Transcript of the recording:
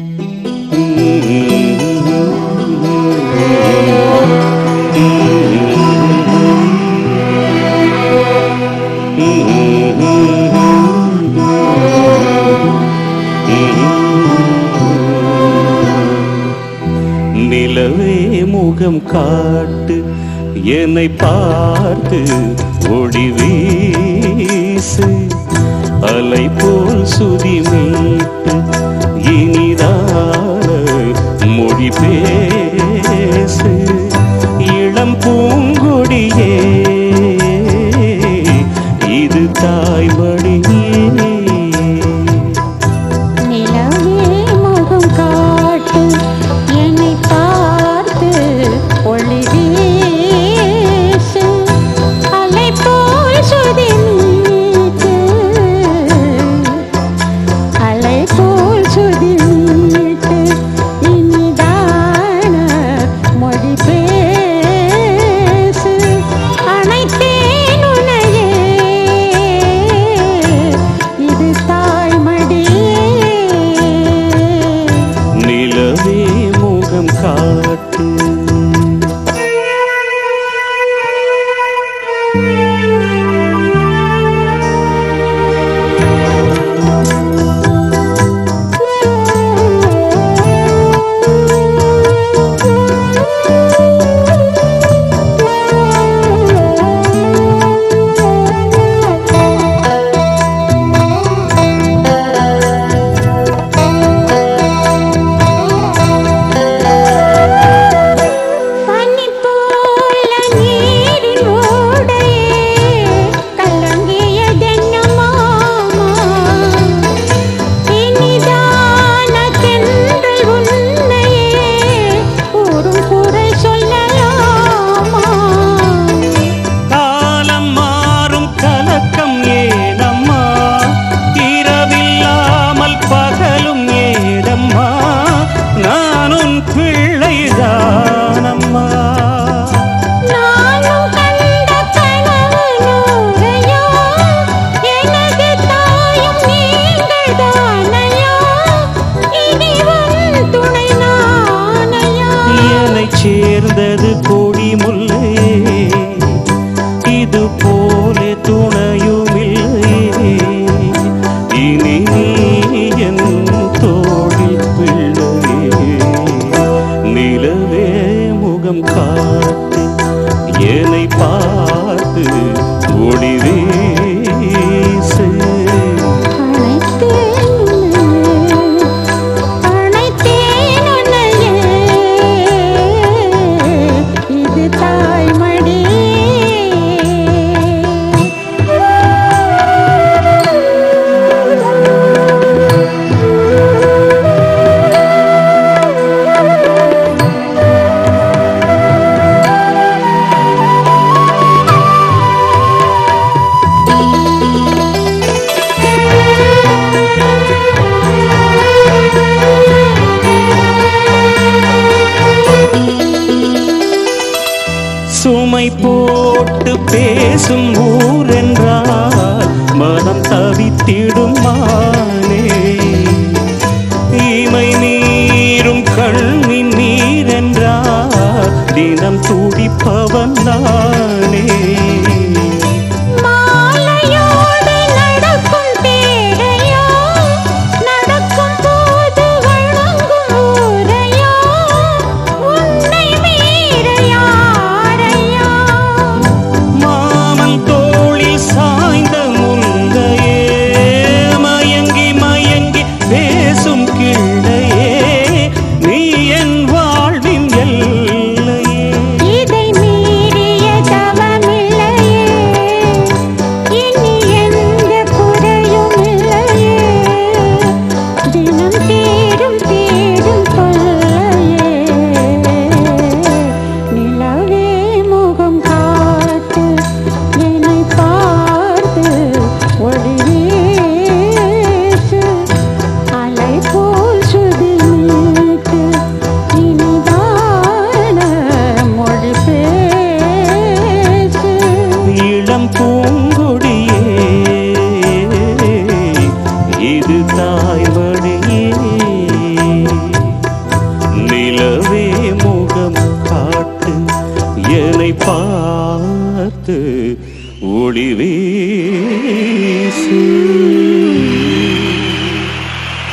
நிலவே முகம் காட்டு என்னை பார்த்து ஒளி வீசு அலை போல் சுதி மீட்டு இனிதான மொழி பேசு இளம் பூங்கொடியே இது தாய்மடியே நிலவே முகம் காட்டு என்னை பார்த்து ஒளி வீசு அலை போல் சுதி மீட்டு அலை போல் சுதி மீட்டு இனிதான மொழி பேசு அனைத்தேன் உனையே இது தாய்மடியே நிலவே முகம் காட்டு பனி போல நீரின் ஓடையே கலங்கியதென்ன மாமா இனிதான தென்றல் உன்னையே கூறும் குறை சொல்லலாமா காலம் மாறும் கலக்கம் ஏனம்மா இரவில்லாமல் பகலும் ஏதம்மா நான் உன் பிள்ளைதானம்மா நானும் கண்ட கனவு நூறையோ எனது தாயும் நீங்கள் தானையோ இனி உன் துணை நானையா என்னை சேர்ந்தது கொடி முல்லையே இது போலே துணையுமில்லையே இனி நீ என் தோழில் பிள்ளையே நிலவே முகம் காட்டு என்னை பார்த்து ஒளி வீசு அனைத்தேன் உன்னையே இது தாய்மடி சுமை போட்டு பேசும் ஊரென்றால் மனம் தவித்திடும் மானே இமை நீரும் கண்ணின் நீரென்றால் தினம் துடிப்பவன் தானே மாலையோடு நடக்கும் தேரையோ நடக்கும் போது வணங்கும் ஊரையோ உன்னை மீற யாரையோ மாமன் தோளில் சாய்ந்த முல்லையே மயங்கி மயங்கி பேசும் கிள்ளையே நீ என் வாழ்வின் எல்லையே இதை மீறிய தவமில்லையே பார்த்து ஒளி வீசு